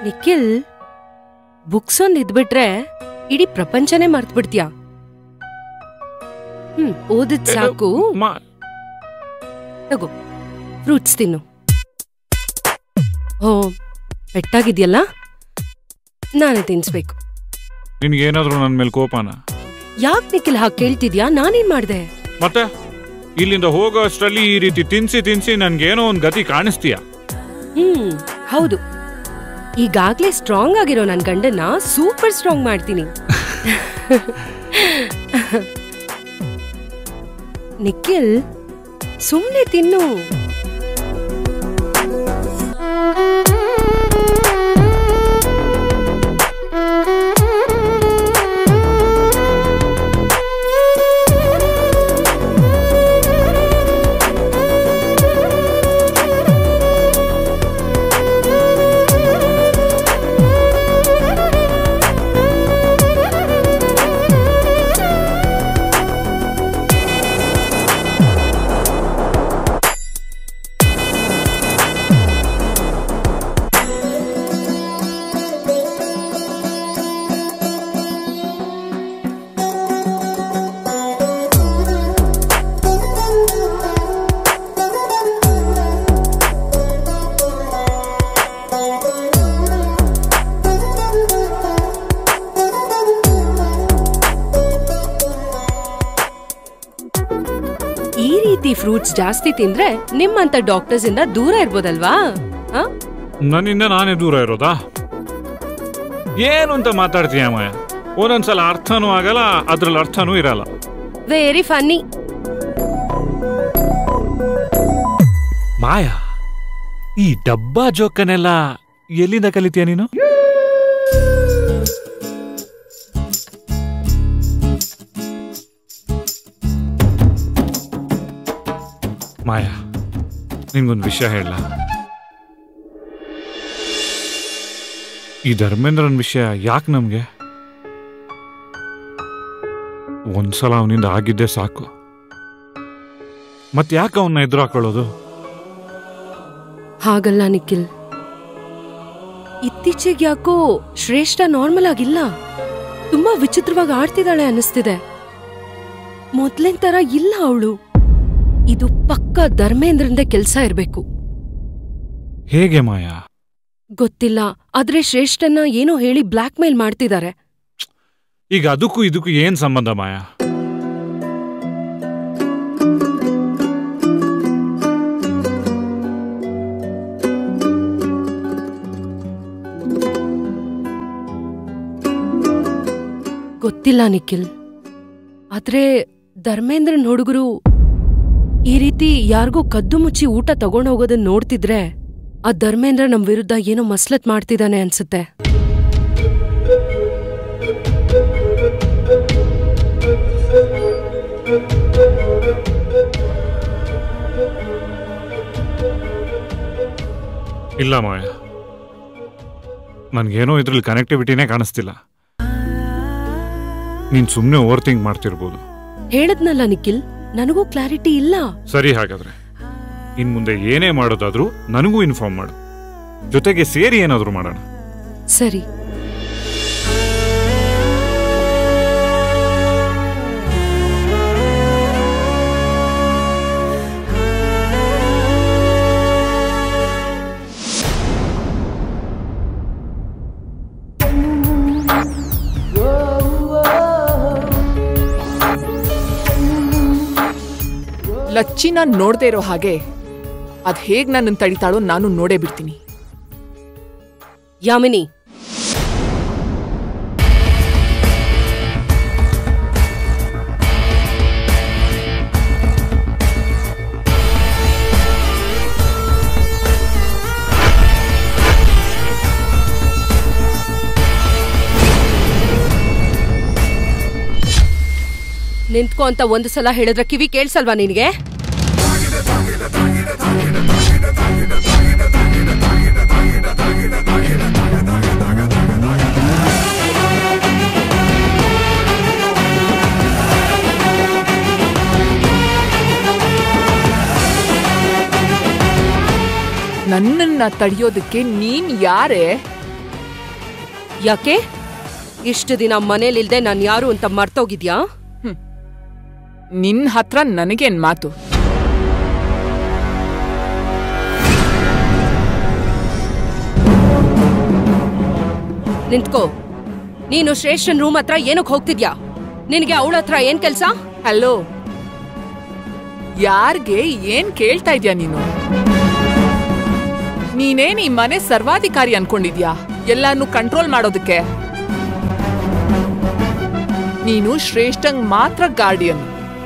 Nikhil books ಒಂದ್ ಇದ್ಬಿಟ್ರೆ ಇಡೀ ಪ್ರಪಂಚನೇ ಮರ್ತ್ ಬಿಡ್ತೀಯಾ ಹ್ಮ್ ಓದಿದ್ ಸಾಕು ಮಾ- ತಗೋ ಫ್ರೂಟ್ಸ್ ತಿನ್ನು ಓ ಪೆಟ್ಟಾಗಿದ್ಯಲ್ಲ ನಾನೇ ತಿನ್ಸ್ಬೇಕು ನಿನ್ಗೇನಾದ್ರೂ ನನ್ನ ಮೇಲೆ ಕೋಪನ ಯಾಕ್ ನಿಖಿಲ್ ಹಾಗೆ ಕೇಳ್ತಿದ್ಯಾ ನಾನೇನ್ ಮಾಡ್ದೆ ಮತ್ತೆ ಇಲ್ಲಿಂದ ಹೋಗೋ ಅಷ್ಟರಲ್ಲಿ ಈ ರೀತಿ ತಿನ್ಸಿ ತಿನ್ಸಿ ನನ್ಗೇನೋ ಒಂದ್ ಗತಿ ಕಾಣಿಸ್ತೀಯ ಹ್ಮ್ ಹೌದು ಈಗಾಗ್ಲೇ ಸ್ಟ್ರಾಂಗ್ ಆಗಿರೋ ನನ್ ಗಂಡನ್ನ ಸೂಪರ್ ಸ್ಟ್ರಾಂಗ್ ಮಾಡ್ತೀನಿ ನಿಖಿಲ್ ಸುಮ್ನೆ ತಿನ್ನು ಈ ರೀತಿ ಫ್ರೂಟ್ಸ್ ಜಾಸ್ತಿ ತಿಂದ್ರೆ ನಿಮ್ಮಂತ ಡಾಕ್ಟರ್ಸ್ ಇಂದ ದೂರ ಇರ್ಬೋದಲ್ವಾ ಆ? ನನ್ನಿಂದ ನಾನೇ ದೂರ ಇರೋದಾ ಏನು ಅಂತ ಮಾತಾಡ್ತೀಯ ಮಾಯ ಒಂದೊಂದ್ಸಲ ಅರ್ಥನೂ ಆಗಲ್ಲ ಅದ್ರಲ್ಲಿ ಅರ್ಥನೂ ಇರಲ್ಲ ವೆರಿ ಫನ್ನಿ ಮಾಯ ಈ ಡಬ್ಬಾ ಜೋಕನೆಲ್ಲ ಎಲ್ಲಿಂದ ಕಲಿತೀಯ ನೀನು ಮಾಯಾ ನಿನ್ಗೊಂದು ವಿಷಯ ಹೇಳ ಈ ಧರ್ಮೇಂದ್ರನ್ ವಿಷಯ ಯಾಕೆ ನಮ್ಗೆ ಒಂದ್ಸಲ ಅವನಿಂದ ಆಗಿದ್ದೇ ಸಾಕು ಮತ್ ಯಾಕೆ ಅವನ್ನ ಎದುರು ಹಾಕೊಳ್ಳೋದು ಹಾಗಲ್ಲ ನಿಖಿಲ್ ಇತ್ತೀಚೆಗೆ ಯಾಕೋ ಶ್ರೇಷ್ಠ ನಾರ್ಮಲ್ ಆಗಿಲ್ಲ ತುಂಬಾ ವಿಚಿತ್ರವಾಗಿ ಆಡ್ತಿದ್ದಾಳೆ ಅನಿಸ್ತಿದೆ ಮೊದ್ಲಿನ ತರ ಇಲ್ಲ ಅವಳು ಇದು ಪಕ್ಕ ಧರ್ಮೇಂದ್ರಂದೇ ಕೆಲ್ಸ ಇರ್ಬೇಕು ಹೇಗೆ ಮಾಯಾ ಗೊತ್ತಿಲ್ಲ ಆದ್ರೆ ಶ್ರೇಷ್ಠನ್ನ ಏನೋ ಹೇಳಿ ಬ್ಲಾಕ್ ಮೇಲ್ ಮಾಡ್ತಿದ್ದಾರೆ ಈಗ ಅದಕ್ಕೂ ಇದಕ್ಕೂ ಏನ್ ಸಂಬಂಧ ಮಾಯಾ ಗೊತ್ತಿಲ್ಲ ನಿಖಿಲ್ ಆದ್ರೆ ಧರ್ಮೇಂದ್ರನ್ ಹುಡುಗರು ಈ ರೀತಿ ಯಾರಿಗೂ ಕದ್ದು ಮುಚ್ಚಿ ಊಟ ತಗೊಂಡೋಗೋದನ್ನ ನೋಡ್ತಿದ್ರೆ ಆ ಧರ್ಮೇಂದ್ರ ನಮ್ ವಿರುದ್ಧ ಏನೋ ಮಸ್ಲತ್ ಮಾಡ್ತಿದ್ದಾನೆ ಅನ್ಸುತ್ತೆ ಇಲ್ಲ ಮಾಯಾ ನನ್ಗೇನೋ ಇದ್ರಲ್ಲಿ ಕನೆಕ್ಟಿವಿಟಿನೇ ಕಾಣಿಸ್ತಿಲ್ಲ ನೀನ್ ಸುಮ್ಮನೆ ಓವರ್ ಥಿಂಕ್ ಮಾಡ್ತಿರ್ಬೋದು ಹೇಳದ್ನಲ್ಲ ನಿಖಿಲ್ ನನಗೂ ಕ್ಲಾರಿಟಿ ಇಲ್ಲ ಸರಿ ಹಾಗಾದ್ರೆ ಇನ್ ಮುಂದೆ ಏನೇ ಮಾಡೋದಾದ್ರೂ ನನಗೂ ಇನ್ಫಾರ್ಮ್ ಮಾಡು ಜೊತೆಗೆ ಸೇರಿ ಏನಾದ್ರೂ ಮಾಡೋಣ ಸರಿ ಲಚ್ಚಿನ ನೋಡ್ದೇ ಇರೋ ಹಾಗೆ ಅದ್ ಹೇಗ್ ನನ್ನನ್ನು ತಡಿತಾಳೋ ನಾನು ನೋಡೇ ಬಿಡ್ತೀನಿ ಯಾಮಿನಿ ನಿಂತ್ಕೋ ಅಂತ ಒಂದು ಸಲ ಹೇಳಿದ್ರೆ ಕಿವಿ ಕೇಳ್ಸಲ್ವಾ ನಿನಗೆ ನನ್ನನ್ನ ತಡಿಯೋದಕ್ಕೆ ನೀನ್ ಯಾರೇ ಯಾಕೆ ಇಷ್ಟು ದಿನ ಮನೇಲಿಲ್ದೆ ನಾನು ಯಾರು ಅಂತ ಮರ್ತೋಗಿದ್ಯಾ ನಿನ್ ಹತ್ರ ನನಗೇನ್ ಮಾತು ನಿಂತ್ಕೋ ನೀನು ಶ್ರೇಷ್ಠನ್ ರೂಮ್ ಹತ್ರ ಏನಕ್ಕೆ ಹೋಗ್ತಿದ್ಯಾ ನಿನಗೆ ಅವಳ ಹತ್ರ ಏನ್ ಕೆಲ್ಸ ಹಲೋ ಯಾರ್ಗೆ ಏನ್ ಕೇಳ್ತಾ ಇದ್ಯಾ ನೀನು ನೀನೇನ್ ಈ ಮನೆ ಸರ್ವಾಧಿಕಾರಿ ಅನ್ಕೊಂಡಿದ್ಯಾ ಎಲ್ಲಾನು ಕಂಟ್ರೋಲ್ ಮಾಡೋದಕ್ಕೆ ನೀನು ಶ್ರೇಷ್ಠಂಗ್ ಮಾತ್ರ ಗಾರ್ಡಿಯನ್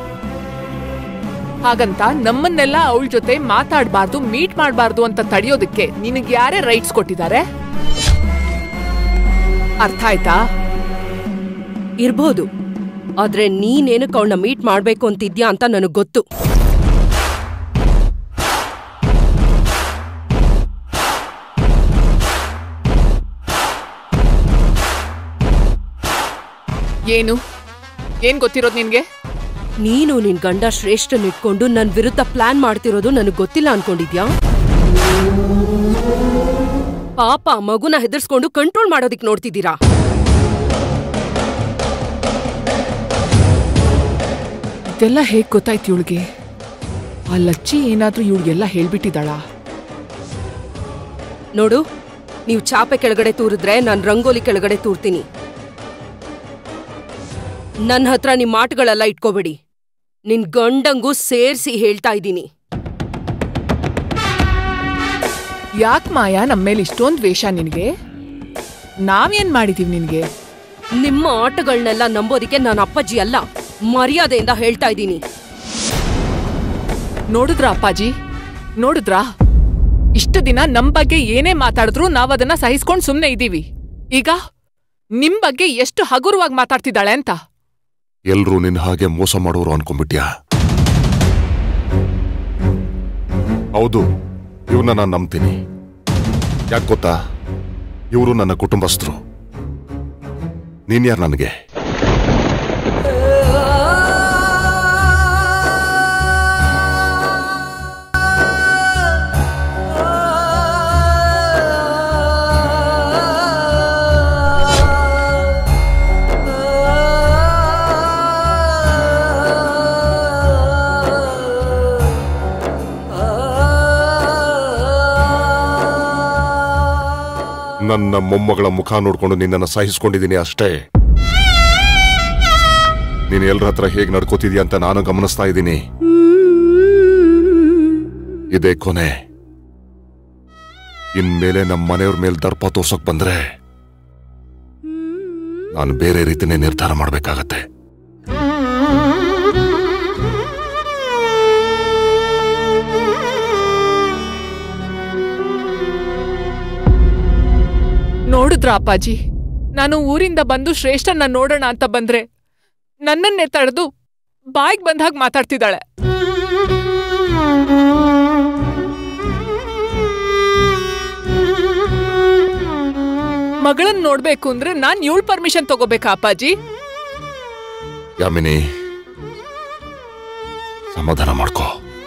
ಹಾಗಂತ ನಮ್ಮನ್ನೆಲ್ಲ ಅವಳ ಜೊತೆ ಮಾತಾಡಬಾರ್ದು ಮೀಟ್ ಮಾಡಬಾರ್ದು ಅಂತ ತಡೆಯೋದಕ್ಕೆ ನಿನಗೆ ಯಾರೇ ರೈಟ್ಸ್ ಕೊಟ್ಟಿದ್ದಾರೆ ಅರ್ಥ ಆಯ್ತಾ ಇರ್ಬೋದು ಆದ್ರೆ ನೀನೇನಕ್ಕೆ ಅವಳನ್ನ ಮೀಟ್ ಮಾಡ್ಬೇಕು ಅಂತಿದ್ಯಾ ಅಂತ ನನಗ್ ಗೊತ್ತು ಏನು ಏನ್ ಗೊತ್ತಿರೋದು ನಿನ್ಗೆ ನೀನು ನಿನ್ ಗಂಡ ಶ್ರೇಷ್ಠನ್ ಇಟ್ಕೊಂಡು ನನ್ ವಿರುದ್ಧ ಪ್ಲಾನ್ ಮಾಡ್ತಿರೋದು ನನಗ್ ಗೊತ್ತಿಲ್ಲ ಅನ್ಕೊಂಡಿದ್ಯಾ ಪಾಪ ಆ ಮಗುನ ಹೆದರ್ಸ್ಕೊಂಡು ಕಂಟ್ರೋಲ್ ಮಾಡೋದಿಕ್ ನೋಡ್ತಿದ್ದೀರಾ ಇದೆಲ್ಲ ಹೇಗ್ ಗೊತ್ತಾಯ್ತು ಇವಳಿಗೆ ಆ ಲಚ್ಚಿ ಏನಾದ್ರೂ ಇವಳಿಗೆಲ್ಲ ಹೇಳ್ಬಿಟ್ಟಿದ್ದಾಳಾ ನೋಡು ನೀವು ಚಾಪೆ ಕೆಳಗಡೆ ತೂರಿದ್ರೆ ನಾನ್ ರಂಗೋಲಿ ಕೆಳಗಡೆ ತೂರ್ತೀನಿ ನನ್ನ ಹತ್ರ ನಿಮ್ ಮಾಟುಗಳೆಲ್ಲ ಇಟ್ಕೋಬೇಡಿ ನಿನ್ ಗಂಡಂಗೂ ಸೇರ್ಸಿ ಹೇಳ್ತಾ ಇದ್ದೀನಿ ಯಾಕ್ ಮಾಯಾ ನಮ್ಮ ಮೇಲೆ ಇಷ್ಟೊಂದ್ ವೇಷ ನಿನ್ಗೆ ನಾವೇನ್ ಮಾಡಿದೀವಿ ನಿನ್ಗೆ ನಿಮ್ಮ ಆಟಗಳನ್ನೆಲ್ಲ ನಂಬೋದಿಕ್ಕೆ ನಾನು ಅಪ್ಪಾಜಿ ಅಲ್ಲ ಮರ್ಯಾದೆಯಿಂದ ಹೇಳ್ತಾ ಇದ್ದೀನಿ ನೋಡಿದ್ರ ಅಪ್ಪಾಜಿ ನೋಡಿದ್ರಾ ಇಷ್ಟು ದಿನ ನಮ್ ಬಗ್ಗೆ ಏನೇ ಮಾತಾಡಿದ್ರು ನಾವ್ ಅದನ್ನ ಸಹಿಸ್ಕೊಂಡ್ ಸುಮ್ನೆ ಇದೀವಿ ಈಗ ನಿಮ್ ಬಗ್ಗೆ ಎಷ್ಟು ಹಗುರವಾಗಿ ಮಾತಾಡ್ತಿದ್ದಾಳೆ ಅಂತ ಎಲ್ರೂ ನಿನ್ನ ಹಾಗೆ ಮೋಸ ಮಾಡೋರು ಅನ್ಕೊಂಡ್ಬಿಟ್ಯಾ ಹೌದು ಇವ್ರನ್ನ ನಾನು ನಂಬ್ತೀನಿ ಯಾಕೆ ಗೊತ್ತಾ ಇವರು ನನ್ನ ಕುಟುಂಬಸ್ಥರು ನೀನ್ಯಾರು ನನಗೆ ನನ್ನ ಮೊಮ್ಮಗಳ ಮುಖ ನೋಡ್ಕೊಂಡು ನಿನ್ನನ್ನು ಸಹಿಸ್ಕೊಂಡಿದ್ದೀನಿ ಅಷ್ಟೇ ನೀನು ಎಲ್ರ ಹತ್ರ ಹೇಗೆ ನಡ್ಕೋತಿದ್ಯಾ ಅಂತ ನಾನು ಗಮನಿಸ್ತಾ ಇದ್ದೀನಿ ಇದೇ ಕೊನೆ ಇನ್ಮೇಲೆ ನಮ್ಮ ಮನೆಯವ್ರ ಮೇಲೆ ದರ್ಪ ತೋರ್ಸಕ್ ಬಂದ್ರೆ ನಾನು ಬೇರೆ ರೀತಿನೇ ನಿರ್ಧಾರ ಮಾಡ್ಬೇಕಾಗತ್ತೆ ನೋಡಿದ್ರ ಅಪ್ಪಾಜಿ ನಾನು ಊರಿಂದ ಬಂದು ಶ್ರೇಷ್ಠನ್ನ ನೋಡೋಣ ಅಂತ ಬಂದ್ರೆ ನನ್ನನ್ನೇ ತಡೆದು ಬಾಯ್ಗ್ ಬಂದಾಗ ಮಾತಾಡ್ತಿದ್ದಾಳೆ ಮಗಳನ್ ನೋಡ್ಬೇಕು ಅಂದ್ರೆ ನಾನ್ ಇವಳ ಪರ್ಮಿಷನ್ ತಗೋಬೇಕಾ ಅಪ್ಪಾಜಿ ಯಾಮಿನಿ ಸಮಾಧಾನ ಮಾಡ್ಕೋ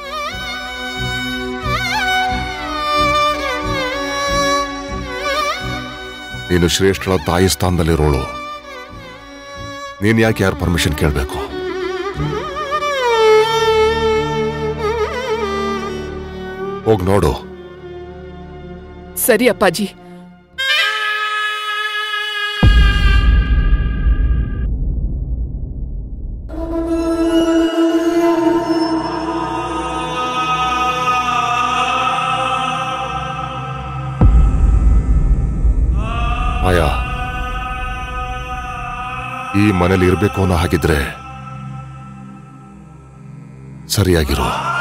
ನೀನು ಶ್ರೇಷ್ಠಳ ತಾಯಿ ಸ್ಥಾನದಲ್ಲಿರೋಳು ನೀನ್ ಯಾಕೆ ಯಾರ ಪರ್ಮಿಷನ್ ಕೇಳಬೇಕು ಹೋಗ್ ನೋಡು ಸರಿ ಅಪ್ಪಾಜಿ ಮಾಯಾ ಈ ಮನೇಲಿ ಇರ್ಬೇಕು ಅನ್ನೋ ಹಾಗಿದ್ರೆ ಸರಿಯಾಗಿರೋ